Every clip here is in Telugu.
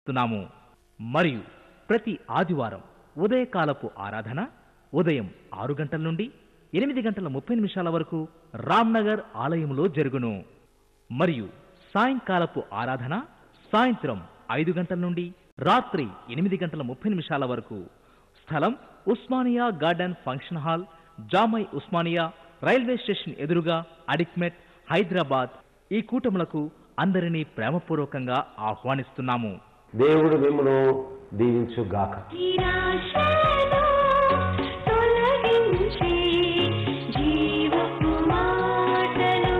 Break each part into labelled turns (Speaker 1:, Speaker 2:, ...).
Speaker 1: సమర్పిస్తున్నాము మరియు ప్రతి ఆదివారం ఉదయకాలపు ఆరాధన ఉదయం ఆరు గంటల నుండి ఎనిమిది గంటల ముప్పై నిమిషాల వరకు రామ్నగర్ ఆలయంలో జరుగును మరియు సాయంకాలపు ఆరాధన సాయంత్రం ఐదు గంటల నుండి రాత్రి ఎనిమిది గంటల ముప్పై నిమిషాల వరకు స్థలం Osmania garden function hall Jamai Osmania railway station ఎదురుగా అడిక్మెట్ హైదరాబాద్ ఈ కూటములకు అందరినీ ప్రేమపూర్వకంగా ఆహ్వానిస్తున్నాము
Speaker 2: దేవుడు మిమ్మను దీవించుగాక
Speaker 3: నిరాశలో తొలగించే జీవపు మాటలు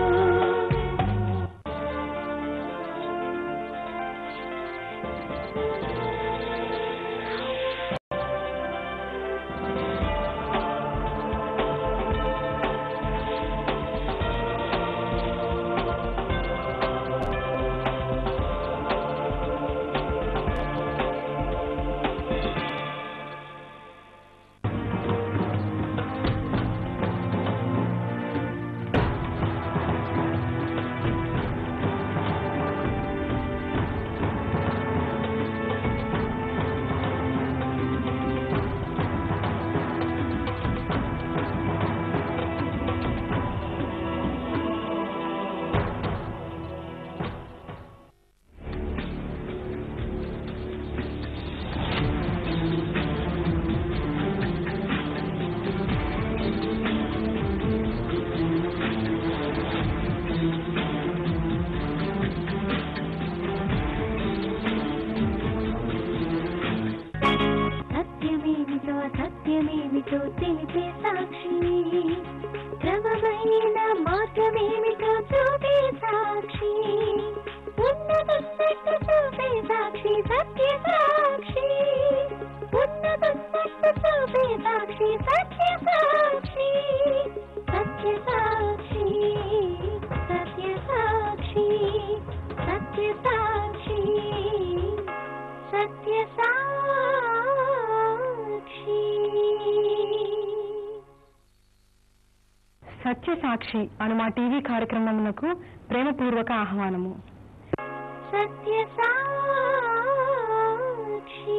Speaker 3: సత్యమేమిటో అసత్యమేమిటో తెలిపే సాక్షి క్రమమైన మార్గమేమిటో చూపే సాక్షి ఉన్నతున్నట్టు చూపే సాక్షి సత్య సాక్షి ఉన్నతున్నట్టు చూపే సాక్షి సత్య సాక్షి సత్య సాక్షి సత్య సాక్షి సత్య సాక్షి సత్య సాక్షి
Speaker 4: సత్యసాక్షి అను మా టీవీ కార్యక్రమమునకు ప్రేమపూర్వక ఆహ్వానము
Speaker 3: సత్య సాక్షి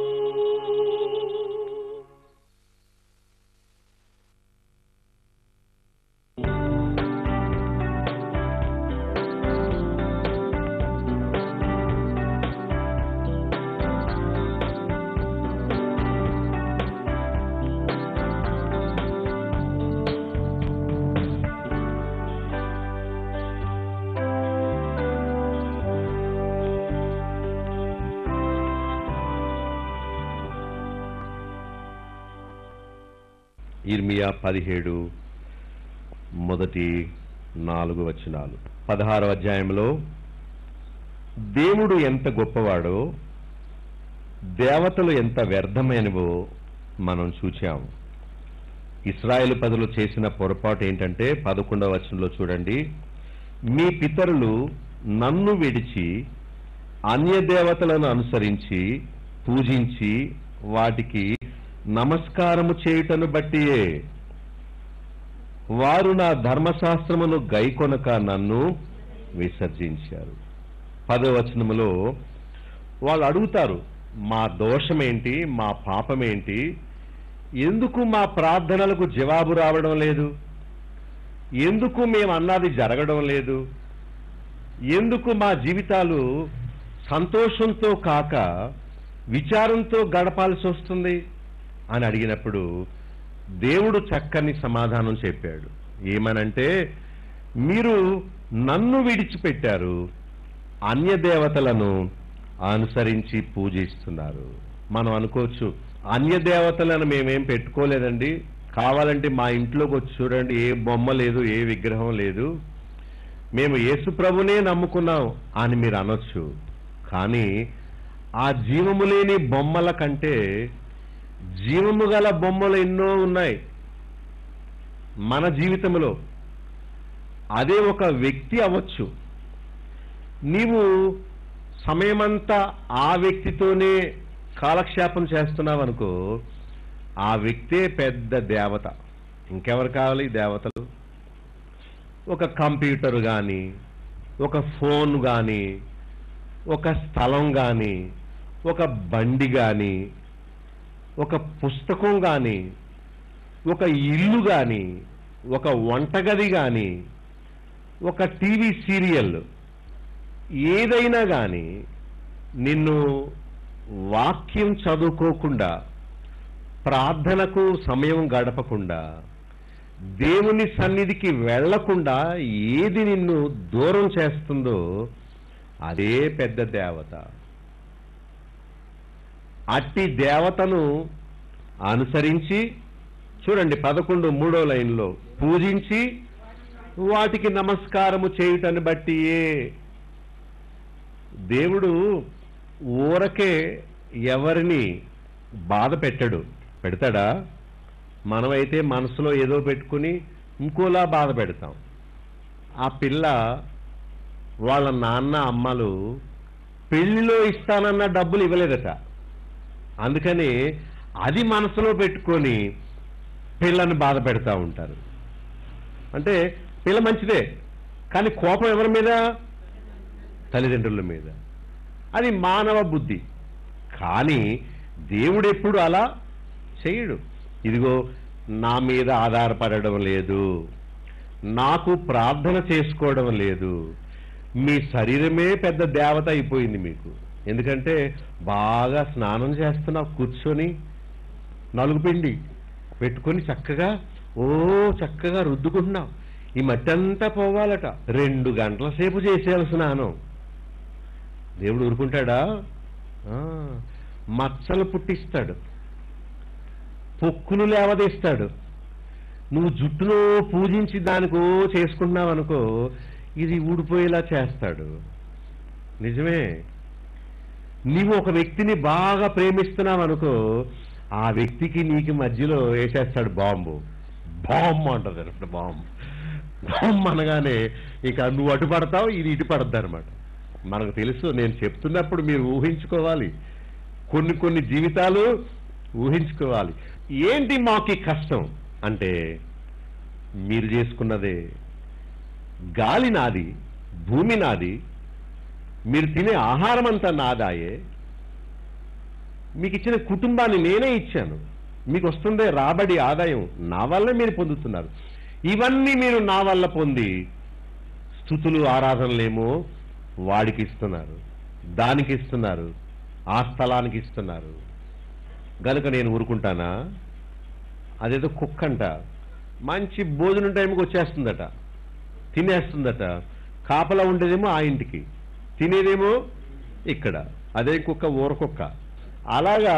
Speaker 5: ఇర్మియా పదిహేడు మొదటి నాలుగు వచనాలు పదహారవ అధ్యాయంలో దేవుడు ఎంత గొప్పవాడో దేవతలు ఎంత వ్యర్థమైనవో మనం చూచాము ఇస్రాయేల్ పదులు చేసిన పొరపాటు ఏంటంటే పదకొండవ వచనంలో చూడండి మీ పితరులు నన్ను విడిచి అన్య దేవతలను అనుసరించి పూజించి వాటికి నమస్కారము చేయుటను బట్టియే వారు నా ధర్మశాస్త్రమును గైకొనక నన్ను విసర్జించారు పదవచనములో వాళ్ళు అడుగుతారు మా దోషమేంటి మా పాపమేంటి ఎందుకు మా ప్రార్థనలకు జవాబు రావడం లేదు ఎందుకు మేము అన్నది జరగడం లేదు ఎందుకు మా జీవితాలు సంతోషంతో కాక విచారంతో గడపాల్సి వస్తుంది అని అడిగినప్పుడు దేవుడు చక్కని సమాధానం చెప్పాడు ఏమనంటే మీరు నన్ను విడిచిపెట్టారు అన్య దేవతలను అనుసరించి పూజిస్తున్నారు మనం అనుకోవచ్చు అన్య దేవతలను మేమేం పెట్టుకోలేదండి కావాలంటే మా ఇంట్లోకి వచ్చి చూడండి ఏ బొమ్మ లేదు ఏ విగ్రహం లేదు మేము యేసు ప్రభునే నమ్ముకున్నాం అని మీరు అనొచ్చు కానీ ఆ జీవము లేని బొమ్మల కంటే జీవము గల బొమ్మలు ఎన్నో ఉన్నాయి మన జీవితంలో అదే ఒక వ్యక్తి అవ్వచ్చు నీవు సమయమంతా ఆ వ్యక్తితోనే కాలక్షేపం చేస్తున్నావు అనుకో ఆ వ్యక్తే పెద్ద దేవత ఇంకెవరు కావాలి ఈ దేవతలు ఒక కంప్యూటర్ కానీ ఒక ఫోన్ కానీ ఒక స్థలం కానీ ఒక బండి కానీ ఒక పుస్తకం కానీ ఒక ఇల్లు కానీ ఒక వంటగది కానీ ఒక టీవీ సీరియల్ ఏదైనా కానీ నిన్ను వాక్యం చదువుకోకుండా ప్రార్థనకు సమయం గడపకుండా దేవుని సన్నిధికి వెళ్లకుండా ఏది నిన్ను దూరం చేస్తుందో అదే పెద్ద దేవత అట్టి దేవతను అనుసరించి చూడండి పదకొండు మూడో లైన్లో పూజించి వాటికి నమస్కారము చేయుటని బట్టియే దేవుడు ఊరకే ఎవరిని బాధ పెట్టడు పెడతాడా మనమైతే మనసులో ఏదో పెట్టుకుని ఇంకోలా బాధ పెడతాం ఆ పిల్ల వాళ్ళ నాన్న అమ్మలు పెళ్లిలో ఇస్తానన్న డబ్బులు ఇవ్వలేదట అందుకని అది మనసులో పెట్టుకొని పిల్లని బాధ పెడతా ఉంటారు అంటే పిల్ల మంచిదే కానీ కోపం ఎవరి మీద తల్లిదండ్రుల మీద అది మానవ బుద్ధి కానీ దేవుడు ఎప్పుడు అలా చేయడు ఇదిగో నా మీద ఆధారపడడం లేదు నాకు ప్రార్థన చేసుకోవడం లేదు మీ శరీరమే పెద్ద దేవత అయిపోయింది మీకు ఎందుకంటే బాగా స్నానం చేస్తున్నావు కూర్చొని నలుగు పిండి పెట్టుకొని చక్కగా ఓ చక్కగా రుద్దుకుంటున్నావు ఈ మట్టి అంతా పోవాలట రెండు గంటల సేపు చేసేయాలి స్నానం దేవుడు ఊరుకుంటాడా ఆ, మచ్చలు పుట్టిస్తాడు పొక్కులు లేవదీస్తాడు నువ్వు జుట్టును పూజించి దానికో చేసుకున్నావు అనుకో ఇది ఊడిపోయేలా చేస్తాడు నిజమే నీవు ఒక వ్యక్తిని బాగా ప్రేమిస్తున్నావు అనుకో ఆ వ్యక్తికి నీకు మధ్యలో వేసేస్తాడు బాంబు బాంబు అంటది అనమాట బాంబు బాంబు అనగానే ఇక నువ్వు అటు పడతావు ఇది ఇటు పడద్దు అనమాట మనకు తెలుసు నేను చెప్తున్నప్పుడు మీరు ఊహించుకోవాలి కొన్ని కొన్ని జీవితాలు ఊహించుకోవాలి ఏంటి మాకు ఈ కష్టం అంటే మీరు చేసుకున్నదే గాలి నాది భూమి నాది మీరు తినే ఆహారం అంతా నాదాయే మీకు ఇచ్చిన కుటుంబాన్ని నేనే ఇచ్చాను మీకు వస్తుందే రాబడి ఆదాయం నా వల్లే మీరు పొందుతున్నారు ఇవన్నీ మీరు నా వల్ల పొంది స్థుతులు ఆరాధనలేమో వాడికి ఇస్తున్నారు దానికి ఇస్తున్నారు ఆ స్థలానికి ఇస్తున్నారు గనుక నేను ఊరుకుంటానా అదేదో కుక్క అంట మంచి భోజనం టైంకి వచ్చేస్తుందట తినేస్తుందట కాపలా ఉండేదేమో ఆ ఇంటికి తినేదేమో ఇక్కడ అదే కుక్క ఊర కుక్క అలాగా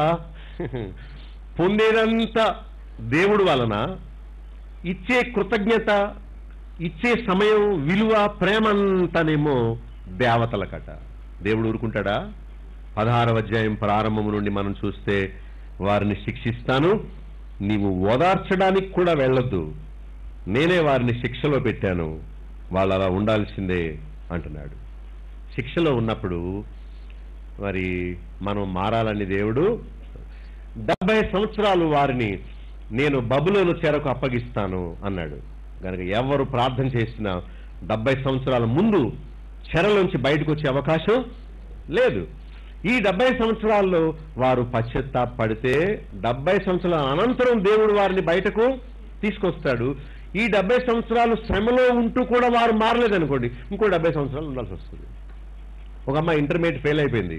Speaker 5: పొందేదంతా దేవుడు వలన ఇచ్చే కృతజ్ఞత ఇచ్చే సమయం విలువ ప్రేమంతానేమో దేవతలకట దేవుడు ఊరుకుంటాడా పదహారవ అధ్యాయం ప్రారంభం నుండి మనం చూస్తే వారిని శిక్షిస్తాను నీవు ఓదార్చడానికి కూడా వెళ్ళొద్దు నేనే వారిని శిక్షలో పెట్టాను వాళ్ళు అలా ఉండాల్సిందే అంటున్నాడు శిక్షలో ఉన్నప్పుడు మరి మనం మారాలని దేవుడు డెబ్బై సంవత్సరాలు వారిని నేను బబులోను చెరకు అప్పగిస్తాను అన్నాడు కనుక ఎవరు ప్రార్థన చేసినా డెబ్బై సంవత్సరాల ముందు చెరలోంచి బయటకు వచ్చే అవకాశం లేదు ఈ డెబ్బై సంవత్సరాల్లో వారు పశ్చాత్తాపడితే డెబ్బై సంవత్సరాల అనంతరం దేవుడు వారిని బయటకు తీసుకొస్తాడు ఈ డెబ్బై సంవత్సరాలు శ్రమలో ఉంటూ కూడా వారు మారలేదనుకోండి ఇంకో డెబ్బై సంవత్సరాలు ఉండాల్సి వస్తుంది ఒక అమ్మాయి ఇంటర్మీడియట్ ఫెయిల్ అయిపోయింది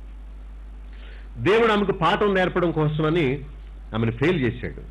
Speaker 5: దేవుడు ఆమెకు పాఠం నేర్పడం కోసమని ఆమెను ఫెయిల్ చేశాడు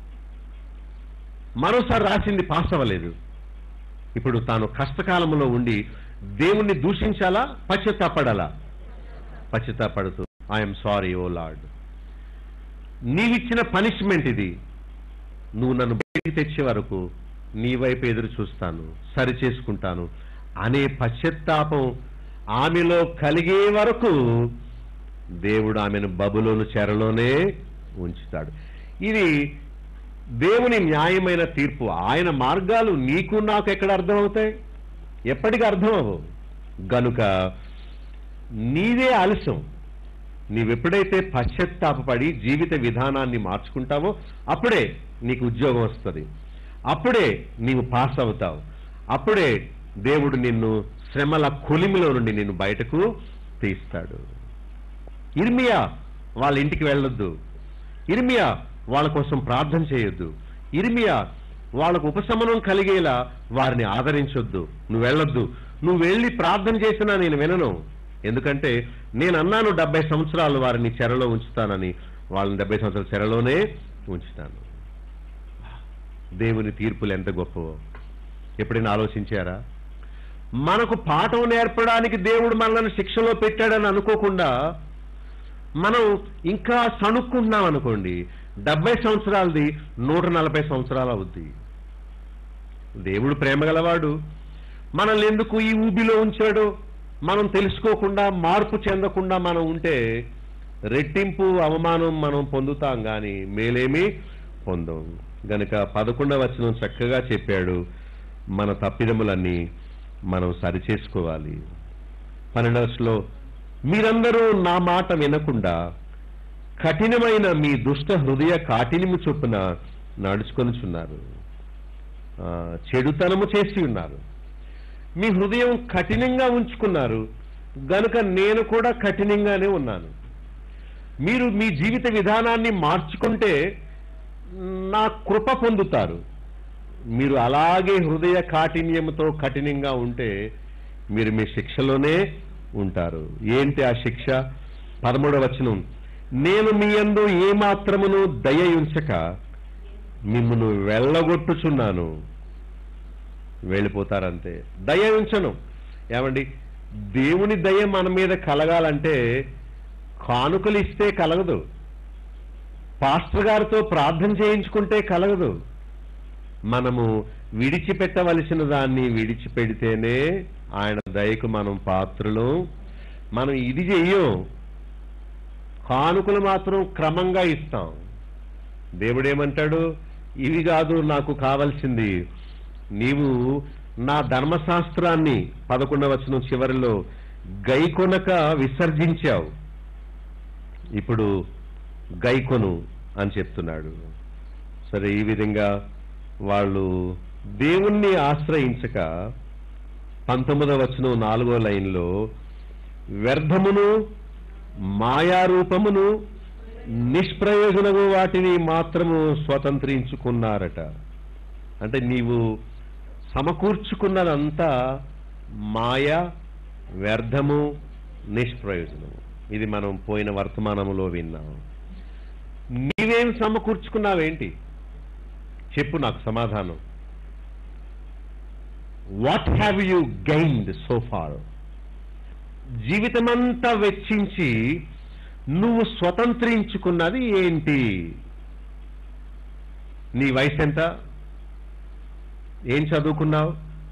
Speaker 5: మరోసారి రాసింది పాస్ అవ్వలేదు ఇప్పుడు తాను కష్టకాలంలో ఉండి దేవుణ్ణి దూషించాలా పశ్చాత్తాపడాలా పశ్చాత్తాపడుతూ ఐఎమ్ సారీ ఓ లార్డ్ నీవిచ్చిన పనిష్మెంట్ ఇది నువ్వు నన్ను బయటికి తెచ్చే వరకు నీ వైపు ఎదురు చూస్తాను సరి చేసుకుంటాను అనే పశ్చాత్తాపం ఆమెలో కలిగే వరకు దేవుడు ఆమెను బబులోను చెరలోనే ఉంచుతాడు ఇది దేవుని న్యాయమైన తీర్పు ఆయన మార్గాలు నీకు నాకు ఎక్కడ అర్థమవుతాయి ఎప్పటికీ అర్థం అవ్వవు గనుక నీదే ఆలస్యం నీవెప్పుడైతే పశ్చాత్తాపడి జీవిత విధానాన్ని మార్చుకుంటావో అప్పుడే నీకు ఉద్యోగం వస్తుంది అప్పుడే నీవు పాస్ అవుతావు అప్పుడే దేవుడు నిన్ను శ్రమల కొలిమిలో నుండి నిన్ను బయటకు తీస్తాడు ఇర్మియా వాళ్ళ ఇంటికి వెళ్ళొద్దు ఇర్మియా వాళ్ళ కోసం ప్రార్థన చేయొద్దు ఇర్మియా వాళ్ళకు ఉపశమనం కలిగేలా వారిని ఆదరించొద్దు నువ్వు వెళ్ళొద్దు నువ్వు వెళ్ళి ప్రార్థన చేసినా నేను వినను ఎందుకంటే నేను అన్నాను డెబ్బై సంవత్సరాలు వారిని చెరలో ఉంచుతానని వాళ్ళని డెబ్బై సంవత్సరాల చెరలోనే ఉంచుతాను దేవుని తీర్పులు ఎంత గొప్పవో ఎప్పుడైనా ఆలోచించారా మనకు పాఠం నేర్పడానికి దేవుడు మనల్ని శిక్షలో పెట్టాడని అనుకోకుండా మనం ఇంకా సణుక్కుంటున్నాం అనుకోండి డెబ్బై సంవత్సరాలది నూట నలభై సంవత్సరాలు అవుద్ది దేవుడు ప్రేమ గలవాడు మనల్ని ఎందుకు ఈ ఊబిలో ఉంచాడు మనం తెలుసుకోకుండా మార్పు చెందకుండా మనం ఉంటే రెట్టింపు అవమానం మనం పొందుతాం కానీ మేలేమి పొందం గనుక పదకొండవ వచనం చక్కగా చెప్పాడు మన తప్పిదములన్నీ మనం సరిచేసుకోవాలి పన్నెండవలో మీరందరూ నా మాట వినకుండా కఠినమైన మీ దుష్ట హృదయ కాఠినము చొప్పున నడుచుకొనుచున్నారు ఆ, చెడుతనము చేసి ఉన్నారు మీ హృదయం కఠినంగా ఉంచుకున్నారు గనుక నేను కూడా కఠినంగానే ఉన్నాను మీరు మీ జీవిత విధానాన్ని మార్చుకుంటే నా కృప పొందుతారు మీరు అలాగే హృదయ కాఠిన్యంతో కఠినంగా ఉంటే మీరు మీ శిక్షలోనే ఉంటారు ఏంటి ఆ శిక్ష పదమూడవ వచనం నేను మీ యందు ఏమాత్రమును దయ ఉంచక మిమ్మను వెళ్ళగొట్టుచున్నాను వెళ్ళిపోతారంతే దయ ఉంచను ఏమండి దేవుని దయ మన మీద కలగాలంటే కానుకలు ఇస్తే కలగదు పాస్టర్ గారితో ప్రార్థన చేయించుకుంటే కలగదు మనము విడిచిపెట్టవలసిన దాన్ని విడిచిపెడితేనే ఆయన దయకు మనం పాత్రలు మనం ఇది చెయ్యం కానుకలు మాత్రం క్రమంగా ఇస్తాం దేవుడేమంటాడు ఇవి కాదు నాకు కావలసింది నీవు నా ధర్మశాస్త్రాన్ని పదకొండవ వచనం చివరిలో గైకొనక విసర్జించావు ఇప్పుడు గైకొను అని చెప్తున్నాడు సరే ఈ విధంగా వాళ్ళు దేవుణ్ణి ఆశ్రయించక పంతొమ్మిదవ వచనం నాలుగో లైన్లో వ్యర్థమును మాయారూపమును నిష్ప్రయోజనము వాటిని మాత్రము స్వతంత్రించుకున్నారట అంటే నీవు సమకూర్చుకున్నదంతా మాయ వ్యర్థము నిష్ప్రయోజనము ఇది మనం పోయిన వర్తమానములో విన్నాం నీవేం సమకూర్చుకున్నావేంటి చెప్పు నాకు సమాధానం what have you gained so far జీవితమంతా వెచ్చించి నువ్వు స్వతంత్రించుకున్నది ఏంటి నీ వయసు ఎంత ఏం చదువుకున్నావు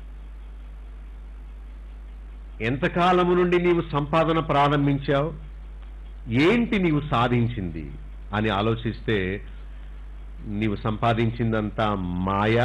Speaker 5: ఎంతకాలము నుండి నీవు సంపాదన ప్రారంభించావు ఏంటి నీవు సాధించింది అని ఆలోచిస్తే నీవు సంపాదించిందంతా మాయ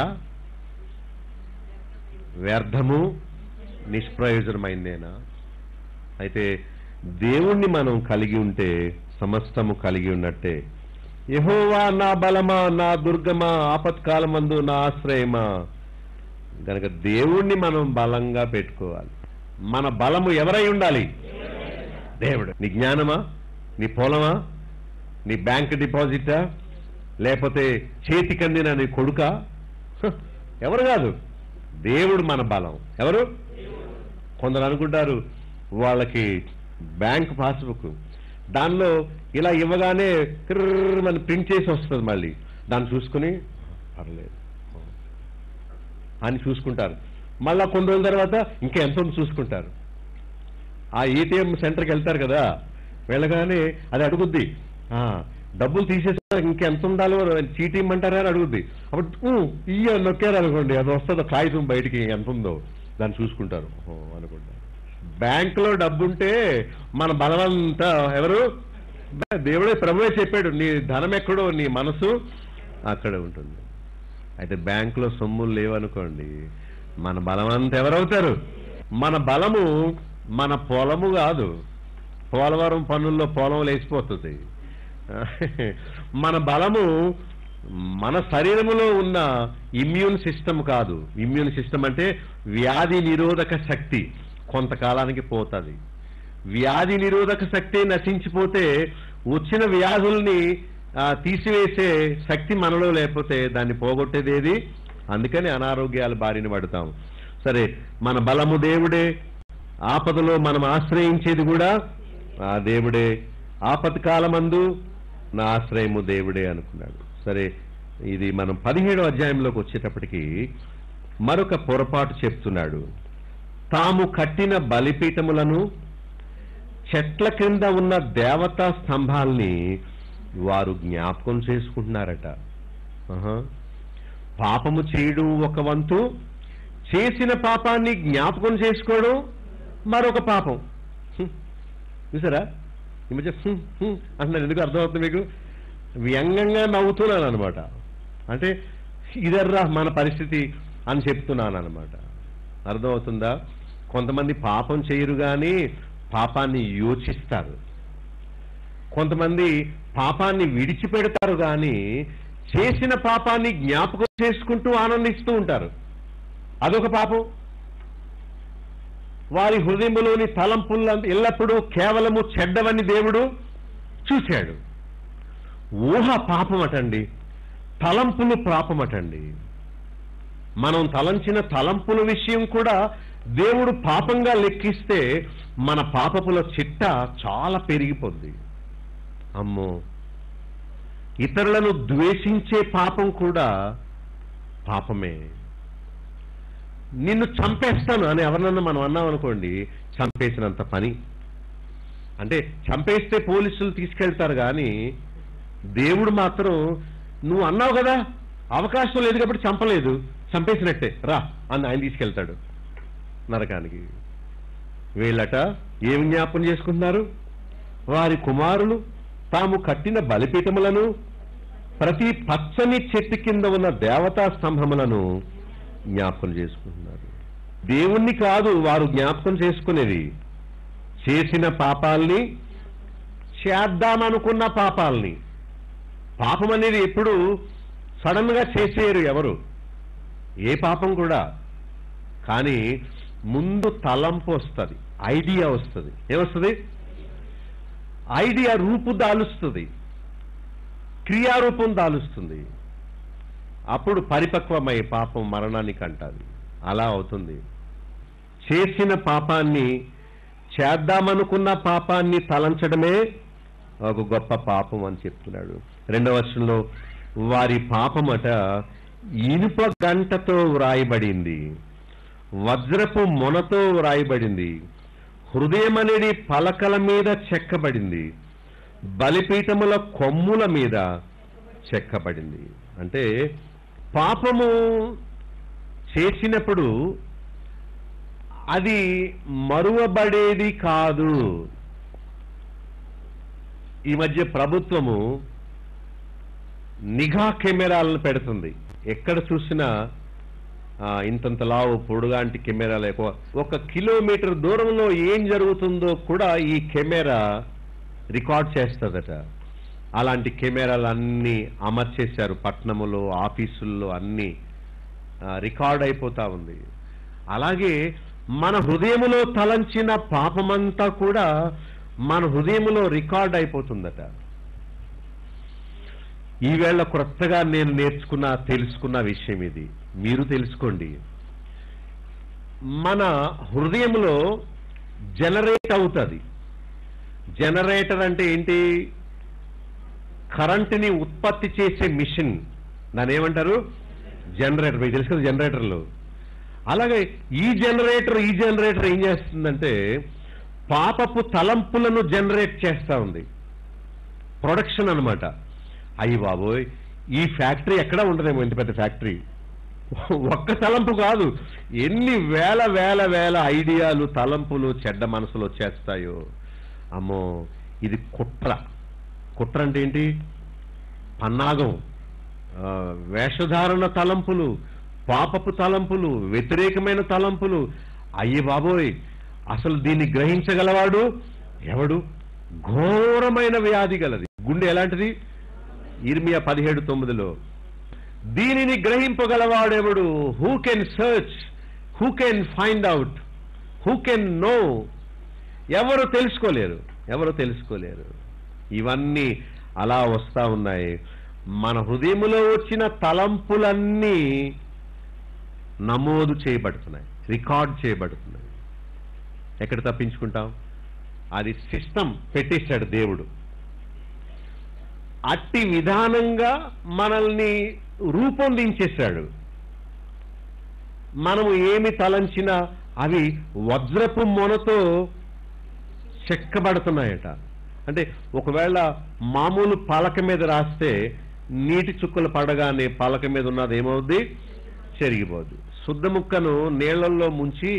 Speaker 5: వ్యర్థము నిష్ప్రయోజనమైందేనా అయితే దేవుణ్ణి మనం కలిగి ఉంటే సమస్తము కలిగి ఉన్నట్టే యహోవా నా బలమా నా దుర్గమా ఆపత్కాలమందు నా ఆశ్రయమా గనక దేవుణ్ణి మనం బలంగా పెట్టుకోవాలి మన బలము ఎవరై ఉండాలి దేవుడు నీ జ్ఞానమా నీ పొలమా నీ బ్యాంక్ డిపాజిటా లేకపోతే చేతికందిన నీ కొడుకా హ, ఎవరు కాదు దేవుడు మన బలం ఎవరు కొందరు అనుకుంటారు వాళ్ళకి బ్యాంక్ పాస్బుక్ దానిలో ఇలా ఇవ్వగానే మన ప్రింట్ చేసి వస్తుంది మళ్ళీ దాన్ని చూసుకుని పర్లేదు అని చూసుకుంటారు మళ్ళా కొన్ని రోజుల తర్వాత ఇంకా ఎంత ఉంది చూసుకుంటారు ఆ ఏటీఎం సెంటర్కి వెళ్తారు కదా వెళ్ళగానే అది అడుగుద్ది ఆ, డబ్బులు తీసేసా ఇంకెంత ఉండాలో చీటీ ఇమ్మంటారా అని అడుగుద్ది అప్పుడు "ఊ, ఇయ్య నొక్కారు అనుకోండి అది వస్తుందో కాగితం బయటికి ఎంత ఉందో దాన్ని చూసుకుంటారు ఓ అనుకుంటారు బ్యాంకులో డబ్బుంటే మన బలమంతా ఎవరు దేవుడే ప్రభువే చెప్పాడు నీ ధనం ఎక్కడో నీ మనసు అక్కడే ఉంటుంది అయితే బ్యాంకులో సొమ్ములు లేవనుకోండి మన బలమంతా ఎవరవుతారు మన బలము మన పొలము కాదు పోలవరం పనుల్లో పొలం లేచిపోతుంది మన బలము మన శరీరములో ఉన్న ఇమ్యూన్ సిస్టమ్ కాదు ఇమ్యూన్ సిస్టమ్ అంటే వ్యాధి నిరోధక శక్తి కొంతకాలానికి పోతుంది వ్యాధి నిరోధక శక్తి నశించిపోతే వచ్చిన వ్యాధుల్ని ఆ, తీసివేసే శక్తి మనలో లేకపోతే దాన్ని పోగొట్టేది ఏది అందుకని అనారోగ్యాల బారిన పడతాం సరే మన బలము దేవుడే ఆపదలో మనం ఆశ్రయించేది కూడా ఆ దేవుడే ఆపద కాలమందు నా ఆశ్రయము దేవుడే అనుకున్నాడు సరే ఇది మనం పదిహేడో అధ్యాయంలోకి వచ్చేటప్పటికి మరొక పొరపాటు చెప్తున్నాడు తాము కట్టిన బలిపీఠములను చెట్ల క్రింద ఉన్న దేవతా స్తంభాల్ని వారు జ్ఞాపకం చేసుకుంటున్నారట ఆహా. పాపము చేయడం ఒక వంతు చేసిన పాపాన్ని జ్ఞాపకం చేసుకోవడం మరొక పాపం హ్మ్. చూసారా ఈ మధ్య హ్మ్, హ్మ్ అంటున్నారు ఎందుకు అర్థమవుతుంది మీకు వ్యంగ్యంగా నవ్వుతున్నాను అనమాట అంటే ఇదర్రా మన పరిస్థితి అని చెప్తున్నాను అనమాట అర్థమవుతుందా కొంతమంది పాపం చేయరు కానీ పాపాన్ని యోచిస్తారు కొంతమంది పాపాన్ని విడిచిపెడతారు కానీ చేసిన పాపాన్ని జ్ఞాపకం చేసుకుంటూ ఆనందిస్తూ ఉంటారు అదొక పాపం వారి హృదయంలోని తలంపుల ఎల్లప్పుడూ కేవలము చెడ్డవని దేవుడు చూశాడు ఊహ పాపమటండి తలంపులు పాపమటండి మనం తలంచిన తలంపుల విషయం కూడా దేవుడు పాపంగా లెక్కిస్తే మన పాపపుల చిట్ట చాలా పెరిగిపోద్ది అమ్మో ఇతరులను ద్వేషించే పాపం కూడా పాపమే నిన్ను చంపేస్తాను అని ఎవరినన్నా మనం అన్నాం అనుకోండి చంపేసినంత పని అంటే చంపేస్తే పోలీసులు తీసుకెళ్తారు కానీ దేవుడు మాత్రం నువ్వు అన్నావు కదా అవకాశం లేదు కాబట్టి చంపలేదు చంపేసినట్టే రా అని ఆయన తీసుకెళ్తాడు నరకానికి వీళ్ళట ఏం జ్ఞాపం చేసుకుంటున్నారు వారి కుమారులు తాము కట్టిన బలిపీఠములను ప్రతి పచ్చని చెట్టు కింద ఉన్న దేవతా స్తంభములను జ్ఞాపకం చేసుకుంటున్నారు దేవుణ్ణి కాదు వారు జ్ఞాపకం చేసుకునేది చేసిన పాపాల్ని చేద్దామనుకున్న పాపాల్ని పాపం అనేది ఎప్పుడు సడన్ గా చేసేయరు ఎవరు ఏ పాపం కూడా కానీ ముందు తలంపు వస్తుంది ఐడియా వస్తుంది ఏమొస్తుంది ఐడియా రూపు దాలుస్తుంది క్రియారూపం దాలుస్తుంది అప్పుడు పరిపక్వమై పాపం మరణానికి అంటాది అలా అవుతుంది చేసిన పాపాన్ని చేద్దామనుకున్న పాపాన్ని తలంచడమే ఒక గొప్ప పాపం అని చెప్తున్నాడు రెండవ వర్షంలో వారి పాపమట ఇనుప గంటతో వ్రాయబడింది వజ్రపు మొనతో వ్రాయబడింది హృదయం అనేది పలకల మీద చెక్కబడింది బలిపీఠముల కొమ్ముల మీద చెక్కబడింది అంటే పాపము చేసినప్పుడు అది మరువబడేది కాదు ఈ మధ్య ప్రభుత్వము నిఘా కెమెరాలను పెడుతుంది ఎక్కడ చూసినా ఆ, ఇంతంత లావు పొడుగాంటి కెమెరాలు ఎక్కువ ఒక కిలోమీటర్ దూరంలో ఏం జరుగుతుందో కూడా ఈ కెమెరా రికార్డ్ చేస్తుందట అలాంటి కెమెరాలు అన్నీ అమర్చేశారు పట్నములో ఆఫీసుల్లో అన్నీ ఆ, రికార్డ్ అయిపోతా ఉంది అలాగే మన హృదయములో తలంచిన పాపమంతా కూడా మన హృదయములో రికార్డ్ అయిపోతుందట ఈవేళ క్రొత్తగా నేను నేర్చుకున్న తెలుసుకున్న విషయం ఇది మీరు తెలుసుకోండి మన హృదయంలో జనరేట్ అవుతుంది జనరేటర్ అంటే ఏంటి కరెంటుని ఉత్పత్తి చేసే మిషన్ దాన్ని ఏమంటారు జనరేటర్ మీకు తెలుసు కదా జనరేటర్లు అలాగే ఈ జనరేటర్ ఈ జనరేటర్ ఏం చేస్తుందంటే పాపపు తలంపులను జనరేట్ చేస్తా ఉంది ప్రొడక్షన్ అన్నమాట అయ్యి బాబోయ్ ఈ ఫ్యాక్టరీ ఎక్కడా ఉండదేమో ఇంత పెద్ద ఫ్యాక్టరీ ఒక్క తలంపు కాదు ఎన్ని వేల వేల వేల ఐడియాలు తలంపులు చెడ్డ మనసులు వచ్చేస్తాయో అమ్మో ఇది కుట్ర కుట్ర అంటే ఏంటి పన్నాగం ఆ, వేషధారణ తలంపులు పాపపు తలంపులు వ్యతిరేకమైన తలంపులు అయ్యి బాబోయ్ అసలు దీన్ని గ్రహించగలవాడు ఎవడు ఘోరమైన వ్యాధి గలది గుండె ఎలాంటిది ఇర్మియా పదిహేడు తొమ్మిదిలో దీనిని గ్రహింపగలవాడెవడు who can search who can find out who can know ఎవరు తెలుసుకోలేరు ఎవరు తెలుసుకోలేరు ఇవన్నీ అలా వస్తా ఉన్నాయి మన హృదయములో వచ్చిన తలంపులన్నీ నమోదు చేయబడుతున్నాయి రికార్డ్ చేయబడుతున్నాయి ఎక్కడ తప్పించుకుంటాం అది సిస్టమ్ పెట్టేశాడు దేవుడు అట్టి విధానంగా మనల్ని రూపొందించేశాడు మనము ఏమి తలంచినా అవి వజ్రపు మొనతో చెక్కబడుతున్నాయట అంటే ఒకవేళ మామూలు పలక మీద రాస్తే నీటి చుక్కలు పడగానే పలక మీద ఉన్నది ఏమవుద్ది చెరిగిపోద్ది శుద్ధ ముక్కను నీళ్ళల్లో ముంచి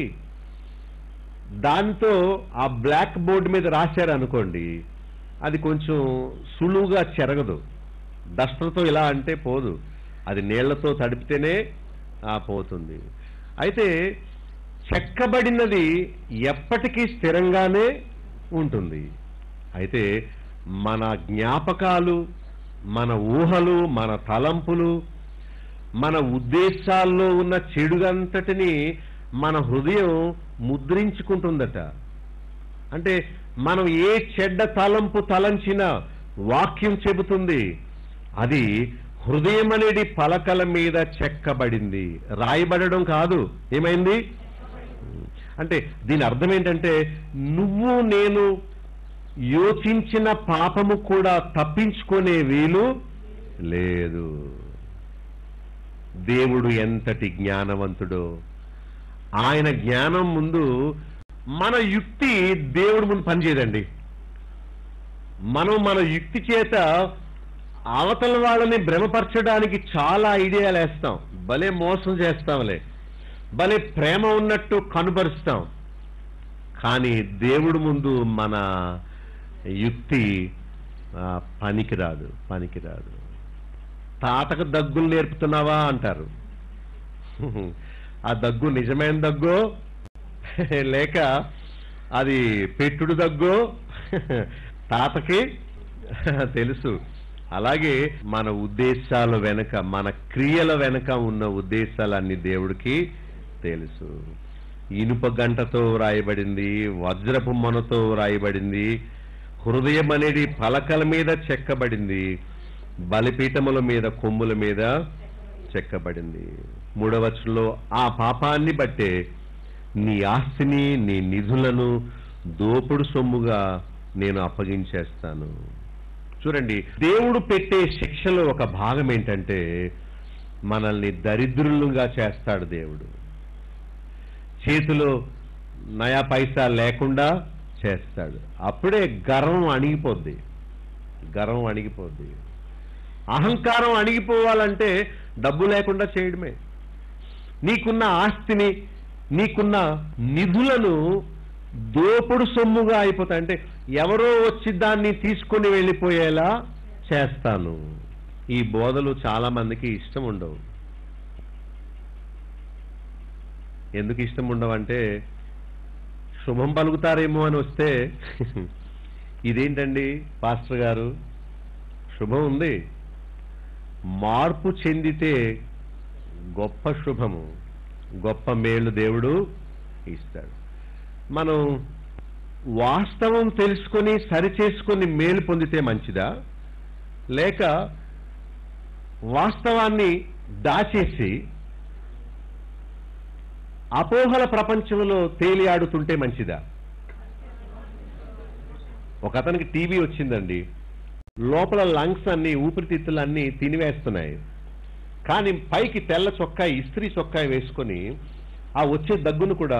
Speaker 5: దాంతో ఆ బ్లాక్ బోర్డ్ మీద రాశారు అనుకోండి అది కొంచెం సులువుగా చెరగదు డస్టర్తో ఇలా అంటే పోదు అది నీళ్లతో తడిపితేనే ఆ పోతుంది అయితే చెక్కబడినది ఎప్పటికీ స్థిరంగానే ఉంటుంది అయితే మన జ్ఞాపకాలు మన ఊహలు మన తలంపులు మన ఉద్దేశాల్లో ఉన్న చెడుగంతటిని మన హృదయం ముద్రించుకుంటుందట అంటే మనం ఏ చెడ్డ తలంపు తలంచినా వాక్యం చెబుతుంది అది హృదయం అనేది పలకల మీద చెక్కబడింది రాయబడడం కాదు ఏమైంది అంటే దీని అర్థం ఏంటంటే నువ్వు నేను యోచించిన పాపము కూడా తప్పించుకునే వీలు లేదు దేవుడు ఎంతటి జ్ఞానవంతుడో ఆయన జ్ఞానం ముందు మన యుక్తి దేవుడి ముందు పనిచేయదండి మనం మన యుక్తి చేత అవతల వాళ్ళని భ్రమపరచడానికి చాలా ఐడియాలు వేస్తాం భలే మోసం చేస్తాంలే భలే ప్రేమ ఉన్నట్టు కనుపరుస్తాం కానీ దేవుడి ముందు మన యుక్తి ఆ, పనికిరాదు పనికిరాదు తాతకు దగ్గులు నేర్పుతున్నావా అంటారు ఆ దగ్గు నిజమైన దగ్గో లేక అది పెట్టుడు దగ్గో తాతకి తెలుసు అలాగే మన ఉద్దేశాల వెనక మన క్రియల వెనక ఉన్న ఉద్దేశాలన్నీ దేవుడికి తెలుసు ఇనుప గంటతో రాయబడింది వజ్రపు మొనతో రాయబడింది హృదయం అనేది పలకల మీద చెక్కబడింది బలిపీఠముల మీద కొమ్ముల మీద చెక్కబడింది మూడవచనంలో ఆ పాపాన్ని బట్టే నీ ఆస్తిని నీ నిధులను దోపుడు సొమ్ముగా నేను అప్పగించేస్తాను చూడండి దేవుడు పెట్టే శిక్షలో ఒక భాగం ఏంటంటే మనల్ని దరిద్రులుగా చేస్తాడు దేవుడు చేతిలో నయా పైసా లేకుండా చేస్తాడు అప్పుడే గర్వం అణిగిపోద్ది గర్వం అణిగిపోద్ది అహంకారం అణిగిపోవాలంటే డబ్బు లేకుండా చేయడమే నీకున్న ఆస్తిని నీకున్న నిధులను దోపుడు సొమ్ముగా అయిపోతాయి అంటే ఎవరో వచ్చి దాన్ని తీసుకొని వెళ్ళిపోయేలా చేస్తాను ఈ బోధలు చాలా మందికి ఇష్టం ఉండవు ఎందుకు ఇష్టం ఉండవంటే శుభం పలుకుతారేమో అని వస్తే ఇదేంటండి పాస్టర్ గారు శుభం ఉంది మార్పు చెందితే గొప్ప శుభము గొప్ప మేలు దేవుడు ఇస్తాడు మనం వాస్తవం తెలుసుకొని సరిచేసుకొని మేలు పొందితే మంచిదా లేక వాస్తవాన్ని దాచేసి అపోహల ప్రపంచంలో తేలియాడుతుంటే మంచిదా ఒక అతనికి టీవీ వచ్చిందండి లోపల లంగ్స్ అన్ని ఊపిరితిత్తులు అన్ని తినివేస్తున్నాయి కానీ పైకి తెల్ల చొక్కా ఇస్త్రీ చొక్కా వేసుకొని ఆ వచ్చే దగ్గును కూడా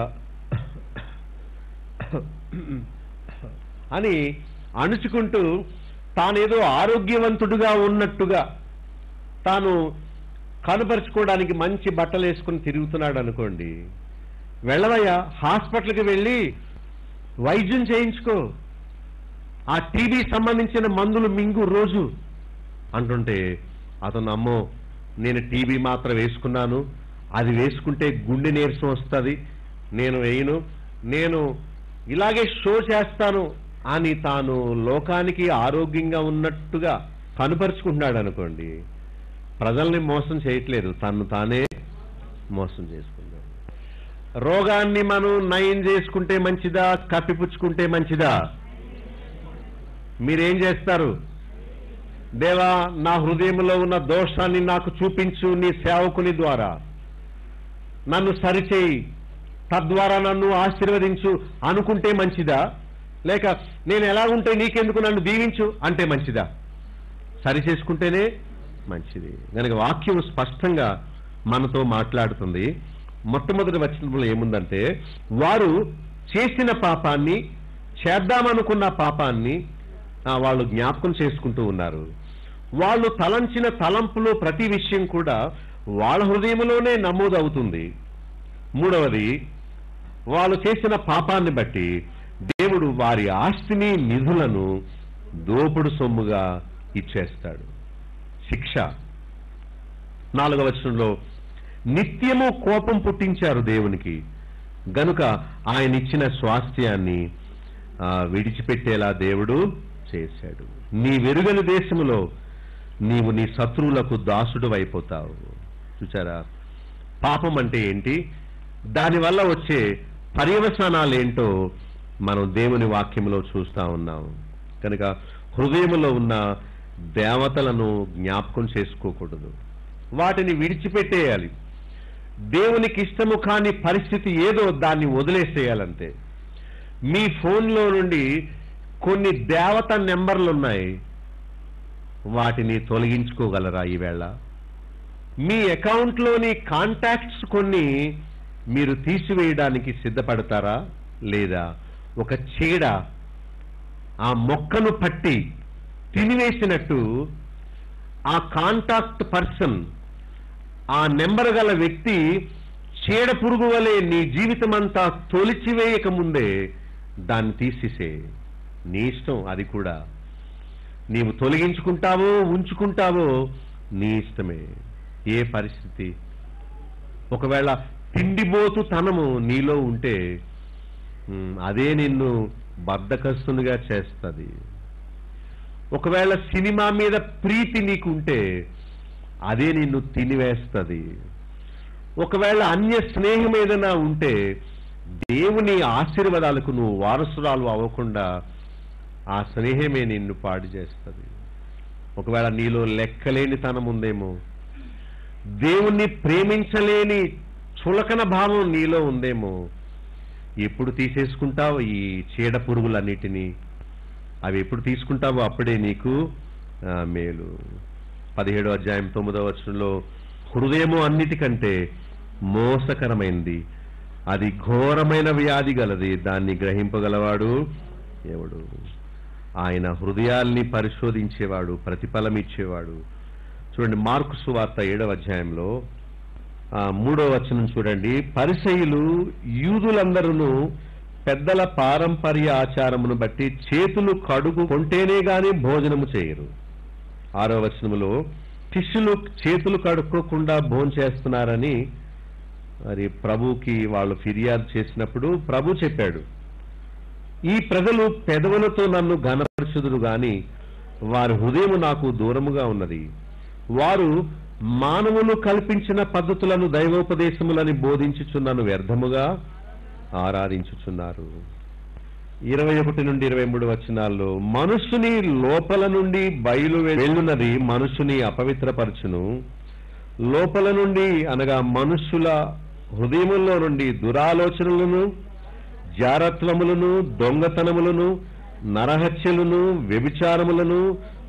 Speaker 5: అని అణుచుకుంటూ తానేదో ఆరోగ్యవంతుడుగా ఉన్నట్టుగా తాను కనపరుచుకోవడానికి మంచి బట్టలు వేసుకుని తిరుగుతున్నాడు అనుకోండి వెళ్ళవయ్యా హాస్పిటల్కి వెళ్ళి వైద్యం చేయించుకో ఆ టీబీ సంబంధించిన మందులు మింగు రోజు అంటుంటే అతను అమ్మో నేను టీబీ మాత్రం వేసుకున్నాను అది వేసుకుంటే గుండె నీరసం వస్తుంది నేను వేయను నేను ఇలాగే షో చేస్తాను అని తాను లోకానికి ఆరోగ్యంగా ఉన్నట్టుగా కనుపరుచుకుంటున్నాడు అనుకోండి ప్రజల్ని మోసం చేయట్లేదు తను తానే మోసం చేసుకున్నాడు రోగాన్ని మనం నయం చేసుకుంటే మంచిదా కప్పిపుచ్చుకుంటే మంచిదా మీరేం చేస్తారు దేవా నా హృదయంలో ఉన్న దోషాన్ని నాకు చూపించు నీ సేవకుని ద్వారా నన్ను సరిచేయి తద్వారా నన్ను ఆశీర్వదించు అనుకుంటే మంచిదా లేక నేను ఎలా ఉంటే నీకెందుకు నన్ను దీవించు అంటే మంచిదా సరి చేసుకుంటేనే మంచిది కనుక వాక్యం స్పష్టంగా మనతో మాట్లాడుతుంది మొట్టమొదటి వచనంలో ఏముందంటే వారు చేసిన పాపాన్ని చేద్దామనుకున్న పాపాన్ని ఆ, వాళ్ళు జ్ఞాపకం చేసుకుంటూ ఉన్నారు వాళ్ళు తలంచిన తలంపులు ప్రతి విషయం కూడా వాళ్ళ హృదయంలోనే నమోదవుతుంది మూడవది వాళ్ళు చేసిన పాపాన్ని బట్టి దేవుడు వారి ఆస్తిని నిధులను దోపుడు సొమ్ముగా ఇచ్చేస్తాడు శిక్ష నాలుగవ వచనంలో నిత్యము కోపం పుట్టించారు దేవునికి గనుక ఆయన ఇచ్చిన స్వాస్థ్యాన్ని ఆ, విడిచిపెట్టేలా దేవుడు చేశాడు నీ వెరుగని దేశములో నీవు నీ శత్రువులకు దాసుడు అయిపోతావు చూచారా పాపం అంటే ఏంటి దానివల్ల వచ్చే పర్యవసానాలు ఏంటో మనం దేవుని వాక్యంలో చూస్తా ఉన్నాం కనుక హృదయములో ఉన్న దేవతలను జ్ఞాపకం చేసుకోకూడదు వాటిని విడిచిపెట్టేయాలి దేవునికి ఇష్టము కాని పరిస్థితి ఏదో దాన్ని వదిలేసేయాలంతే మీ ఫోన్లో నుండి కొన్ని దేవత నెంబర్లు ఉన్నాయి వాటిని తొలగించుకోగలరా ఈవేళ మీ అకౌంట్లోని కాంటాక్ట్స్ కొన్ని మీరు తీసివేయడానికి సిద్ధపడతారా లేదా ఒక చీడ ఆ మొక్కను పట్టి తినివేసినట్టు ఆ కాంటాక్ట్ పర్సన్ ఆ నెంబర్ గల వ్యక్తి చీడ పురుగు వలె నీ జీవితమంతా తొలిచివేయక ముందే దాన్ని తీసేసే నీ ఇష్టం అది కూడా నీవు తొలగించుకుంటావో ఉంచుకుంటావో నీ ఇష్టమే ఏ పరిస్థితి ఒకవేళ తిండిబోతు తనము నీలో ఉంటే ఉమ్, అదే నిన్ను బద్ధకస్తునిగా చేస్తుంది ఒకవేళ సినిమా మీద ప్రీతి నీకుంటే అదే నిన్ను తినివేస్తుంది ఒకవేళ అన్య స్నేహం ఏదైనా ఉంటే దేవుని ఆశీర్వాదాలకు నువ్వు వారసురాలు అవ్వకుండా ఆ స్నేహమే నిన్ను పాడు చేస్తుంది ఒకవేళ నీలో లెక్కలేని తనం ఉందేమో దేవుణ్ణి ప్రేమించలేని చులకన భావం నీలో ఉందేమో ఎప్పుడు తీసేసుకుంటావు ఈ చీడ పురుగులన్నిటినీ అవి ఎప్పుడు తీసుకుంటావో అప్పుడే నీకు ఆ, మేలు పదిహేడో అధ్యాయం తొమ్మిదో వచనంలో హృదయము అన్నిటికంటే మోసకరమైంది అది ఘోరమైన వ్యాధి గలది దాన్ని గ్రహింపగలవాడు ఎవడు ఆయన హృదయాల్ని పరిశోధించేవాడు ప్రతిఫలం ఇచ్చేవాడు చూడండి మార్కు సువార్త ఏడవ అధ్యాయంలో ఆ, మూడో వచనం చూడండి పరిసయులు యూదులందరూ పెద్దల పారంపర్య ఆచారమును బట్టి చేతులు కడుగు కొంటేనే గాని భోజనము చేయరు ఆరో వచనములో శిష్యులు చేతులు కడుక్కోకుండా భోజనం చేస్తున్నారని మరి ప్రభుకి వాళ్ళు ఫిర్యాదు చేసినప్పుడు ప్రభు చెప్పాడు ఈ ప్రజలు పెదవులతో నన్ను ఘనపరచుదురు గాని వారి హృదయము నాకు దూరముగా ఉన్నది వారు మానవులు కల్పించిన పద్ధతులను దైవోపదేశములని బోధించుచున్నాను వ్యర్థముగా ఆరాధించుచున్నారు ఇరవై ఒకటి నుండి ఇరవై మూడు వచనాల్లో మనుషుని లోపల నుండి బయలు వెళ్ళున్నది మనుషుని అపవిత్రపరచును లోపల నుండి అనగా మనుషుల హృదయముల్లో నుండి దురాలోచనలను జారత్వములను దొంగతనములను నరహత్యలను వ్యభిచారములను